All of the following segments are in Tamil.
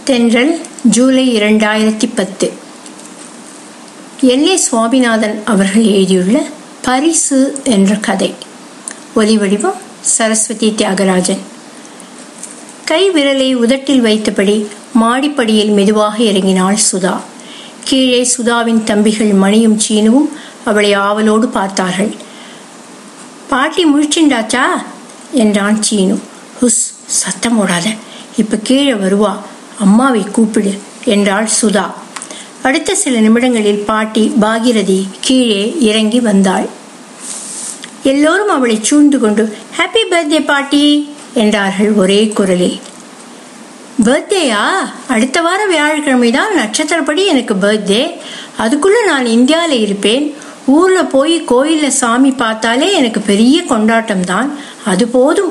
தென்றல் ஜூலை இரண்டாயிரத்தி பத்து எல் ஏ சுவாமிநாதன் அவர்கள் எழுதியுள்ள பரிசு என்ற கதை ஒலிவடிவம் சரஸ்வதி தியாகராஜன் கை விரலை உதட்டில் வைத்தபடி மாடிப்படியில் மெதுவாக இறங்கினாள் சுதா கீழே சுதாவின் தம்பிகள் மணியும் சீனுவும் அவளை ஆவலோடு பார்த்தார்கள் பாட்டி முழிச்சுண்டாச்சா என்றான் சீனு ஹுஸ் சத்தம் போடாத இப்ப கீழே வருவா அம்மாவை கூப்பிடு என்றாள் சுதா அடுத்த சில நிமிடங்களில் பாட்டி பாகிரதி கீழே இறங்கி வந்தாள் எல்லோரும் அவளை சூழ்ந்து கொண்டு ஹாப்பி பர்த்டே பாட்டி என்றார்கள் ஒரே குரலில் பர்த்டேயா அடுத்த வார வியாழக்கிழமை தான் நட்சத்திரப்படி எனக்கு பர்த்டே அதுக்குள்ள நான் இந்தியாவில் இருப்பேன் ஊர்ல போய் கோயில்ல சாமி பார்த்தாலே எனக்கு பெரிய கொண்டாட்டம் தான் அது போதும்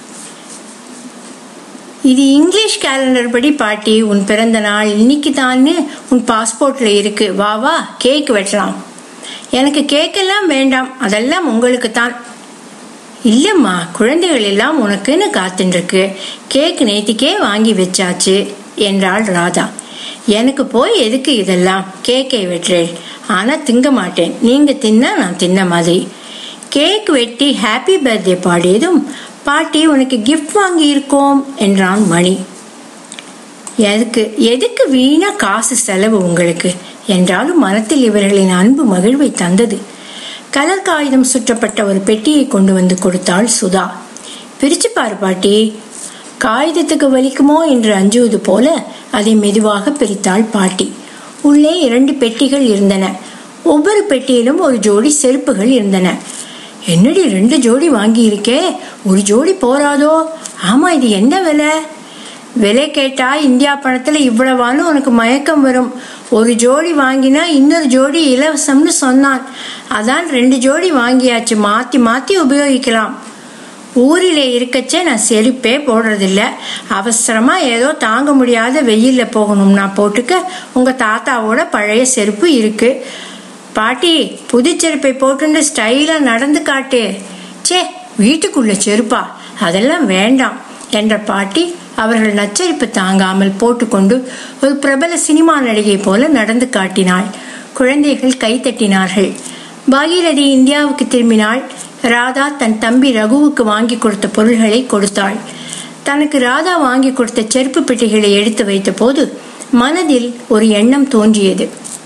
இது இங்கிலீஷ் கேலண்டர் படி பாட்டி உன் பிறந்த நாள் இன்னைக்கு தான்னு உன் பாஸ்போர்ட்ல இருக்கு வா வா கேக் வெட்டலாம் எனக்கு கேக்கெல்லாம் வேண்டாம் அதெல்லாம் உங்களுக்கு தான் இல்லம்மா குழந்தைகள் எல்லாம் உனக்குன்னு காத்துருக்கு கேக் நேத்திக்கே வாங்கி வச்சாச்சு என்றாள் ராதா எனக்கு போய் எதுக்கு இதெல்லாம் கேக்கை வெட்டுறேன் ஆனா திங்க மாட்டேன் நீங்க தின்னா நான் தின்ன மாதிரி கேக் வெட்டி ஹாப்பி பர்த்டே பாடியதும் பாட்டி உனக்கு கிஃப்ட் வாங்கி இருக்கோம் என்றான் மணி எதுக்கு எதுக்கு வீணா காசு செலவு உங்களுக்கு என்றாலும் மனத்தில் இவர்களின் அன்பு மகிழ்வை தந்தது கலர் காகிதம் சுற்றப்பட்ட ஒரு பெட்டியை கொண்டு வந்து கொடுத்தாள் சுதா பிரிச்சு பாரு பாட்டி காகிதத்துக்கு வலிக்குமோ என்று அஞ்சுவது போல அதை மெதுவாக பிரித்தாள் பாட்டி உள்ளே இரண்டு பெட்டிகள் இருந்தன ஒவ்வொரு பெட்டியிலும் ஒரு ஜோடி செருப்புகள் இருந்தன என்னடி ரெண்டு ஜோடி வாங்கி இருக்கே ஒரு ஜோடி போராதோ ஆமா இது என்ன விலை விலை கேட்டா இந்தியா பணத்துல இவ்வளவான்னு உனக்கு மயக்கம் வரும் ஒரு ஜோடி வாங்கினா இன்னொரு ஜோடி இலவசம்னு சொன்னான் அதான் ரெண்டு ஜோடி வாங்கியாச்சு மாத்தி மாத்தி உபயோகிக்கலாம் ஊரிலே இருக்கச்சே நான் செருப்பே போடுறதில்ல அவசரமா ஏதோ தாங்க முடியாத வெயில்ல போகணும்னா போட்டுக்க உங்க தாத்தாவோட பழைய செருப்பு இருக்கு பாட்டி புது செருப்பை போட்டுண்டு ஸ்டைலா நடந்து காட்டு சே வீட்டுக்குள்ள செருப்பா அதெல்லாம் வேண்டாம் என்ற பாட்டி அவர்கள் நச்சரிப்பு தாங்காமல் போட்டுக்கொண்டு ஒரு பிரபல சினிமா நடிகை போல நடந்து காட்டினாள் குழந்தைகள் கைத்தட்டினார்கள் பாகீரதி இந்தியாவுக்கு திரும்பினாள் ராதா தன் தம்பி ரகுவுக்கு வாங்கி கொடுத்த பொருள்களை கொடுத்தாள் தனக்கு ராதா வாங்கி கொடுத்த செருப்பு பெட்டிகளை எடுத்து வைத்த போது மனதில் ஒரு எண்ணம் தோன்றியது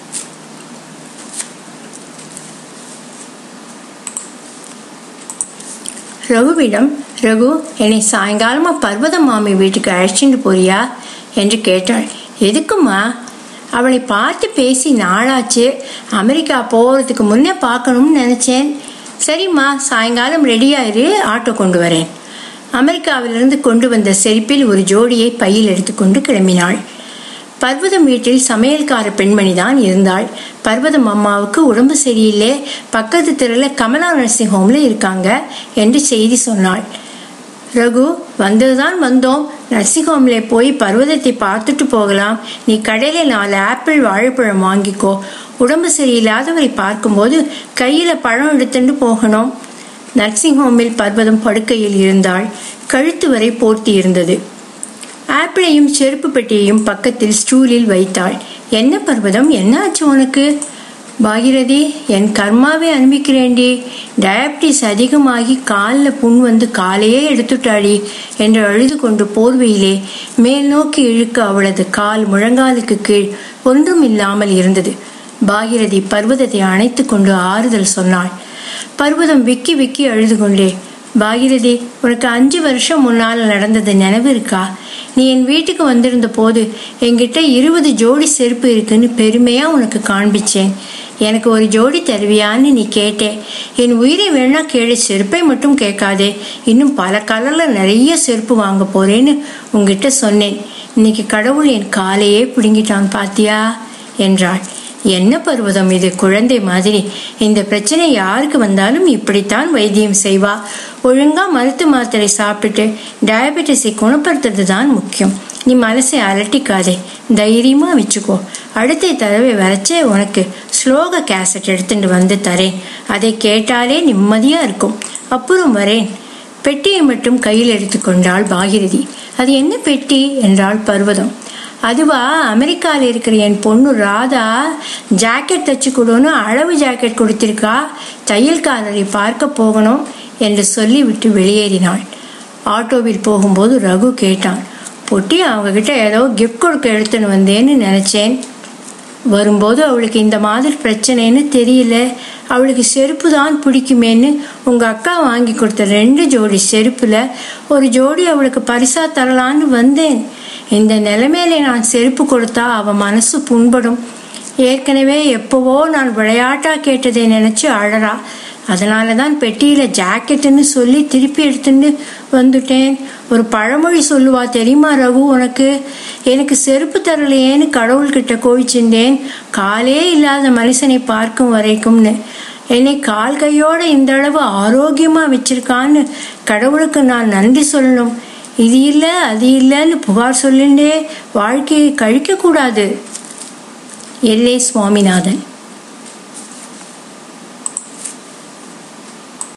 ரகுவிடம் ரகு என்னை சாயங்காலமா பர்வத மாமி வீட்டுக்கு அழைச்சிட்டு போறியா என்று கேட்டாள் எதுக்குமா அவளை பார்த்து பேசி நாளாச்சு அமெரிக்கா போறதுக்கு முன்னே பார்க்கணும்னு நினைச்சேன் சரிம்மா சாயங்காலம் ரெடியாயிரு ஆட்டோ கொண்டு வரேன் அமெரிக்காவிலிருந்து கொண்டு வந்த செருப்பில் ஒரு ஜோடியை பையில் எடுத்துக்கொண்டு கிளம்பினாள் பர்வதம் வீட்டில் சமையல்கார பெண்மணி தான் இருந்தாள் பர்வதம் அம்மாவுக்கு உடம்பு சரியில்லை பக்கத்து தெருவில் கமலா நர்சிங் ஹோம்ல இருக்காங்க என்று செய்தி சொன்னாள் ரகு வந்ததுதான் வந்தோம் நர்சிங் ஹோம்ல போய் பர்வதத்தை பார்த்துட்டு போகலாம் நீ கடையில நாலு ஆப்பிள் வாழைப்பழம் வாங்கிக்கோ உடம்பு சரியில்லாதவரை பார்க்கும்போது கையில பழம் எடுத்துட்டு போகணும் நர்சிங் ஹோமில் பர்வதம் படுக்கையில் இருந்தாள் கழுத்து வரை போர்த்தி இருந்தது ஆப்பிளையும் செருப்பு பெட்டியையும் பக்கத்தில் ஸ்டூலில் வைத்தாள் என்ன பர்வதம் என்ன ஆச்சு உனக்கு பாகிரதி என் கர்மாவே அனுப்பிக்கிறேன்டி டயபிட்டிஸ் அதிகமாகி காலில் புண் வந்து காலையே எடுத்துட்டாடி என்று அழுது கொண்டு போர்வையிலே மேல் நோக்கி இழுக்க அவளது கால் முழங்காலுக்கு கீழ் ஒன்றும் இல்லாமல் இருந்தது பாகிரதி பர்வதத்தை அணைத்து கொண்டு ஆறுதல் சொன்னாள் பர்வதம் விக்கி விக்கி அழுது கொண்டே பாகிரதி உனக்கு அஞ்சு வருஷம் முன்னால் நடந்தது நினைவு இருக்கா நீ என் வீட்டுக்கு வந்திருந்த போது என்கிட்ட இருபது ஜோடி செருப்பு இருக்குன்னு பெருமையா உனக்கு காண்பிச்சேன் எனக்கு ஒரு ஜோடி தருவியான்னு நீ கேட்டே என் உயிரை வேணா கேளு செருப்பை மட்டும் கேட்காதே இன்னும் பல கலர்ல நிறைய செருப்பு வாங்க போறேன்னு உங்ககிட்ட சொன்னேன் இன்னைக்கு கடவுள் என் காலையே பிடுங்கிட்டான் பாத்தியா என்றாள் என்ன பருவதம் இது குழந்தை மாதிரி இந்த பிரச்சனை யாருக்கு வந்தாலும் இப்படித்தான் வைத்தியம் செய்வா ஒழுங்கா மருத்து மாத்திரை சாப்பிட்டுட்டு டயபெட்டிஸை குணப்படுத்துறது தான் முக்கியம் நீ மனசை அலட்டிக்காதே தைரியமா வச்சுக்கோ அடுத்த தடவை வரைச்சே உனக்கு ஸ்லோக கேசட் எடுத்துட்டு வந்து தரேன் அதை கேட்டாலே நிம்மதியா இருக்கும் அப்புறம் வரேன் பெட்டியை மட்டும் கையில் எடுத்துக்கொண்டாள் பாகிரதி அது என்ன பெட்டி என்றாள் பர்வதம் அதுவா அமெரிக்காவில் இருக்கிற என் பொண்ணு ராதா ஜாக்கெட் தச்சு கொடுன்னு அளவு ஜாக்கெட் கொடுத்திருக்கா தையல்காரரை பார்க்க போகணும் என்று சொல்லிவிட்டு வெளியேறினாள் ஆட்டோவில் போகும்போது ரகு கேட்டான் பொட்டி அவங்க கிட்ட ஏதோ கிஃப்ட் கொடுக்க எடுத்துன்னு வந்தேன்னு நினைச்சேன் வரும்போது அவளுக்கு இந்த மாதிரி பிரச்சனைன்னு தெரியல அவளுக்கு செருப்பு தான் பிடிக்குமேன்னு உங்க அக்கா வாங்கி கொடுத்த ரெண்டு ஜோடி செருப்புல ஒரு ஜோடி அவளுக்கு பரிசா தரலான்னு வந்தேன் இந்த நிலைமையில நான் செருப்பு கொடுத்தா அவ மனசு புண்படும் ஏற்கனவே எப்பவோ நான் விளையாட்டா கேட்டதை நினைச்சு அழறா அதனால தான் பெட்டியில ஜாக்கெட்டுன்னு சொல்லி திருப்பி எடுத்துட்டு வந்துட்டேன் ஒரு பழமொழி சொல்லுவா தெரியுமா ரகு உனக்கு எனக்கு செருப்பு தரலையேன்னு கடவுள்கிட்ட கோவிச்சிருந்தேன் காலே இல்லாத மனுஷனை பார்க்கும் வரைக்கும்னு என்னை கால் கையோட இந்த அளவு ஆரோக்கியமா வச்சிருக்கான்னு கடவுளுக்கு நான் நன்றி சொல்லணும் இது இல்லை அது இல்லைன்னு புகார் சொல்லிண்டே வாழ்க்கையை கழிக்க கூடாது எல்ஏ சுவாமிநாதன்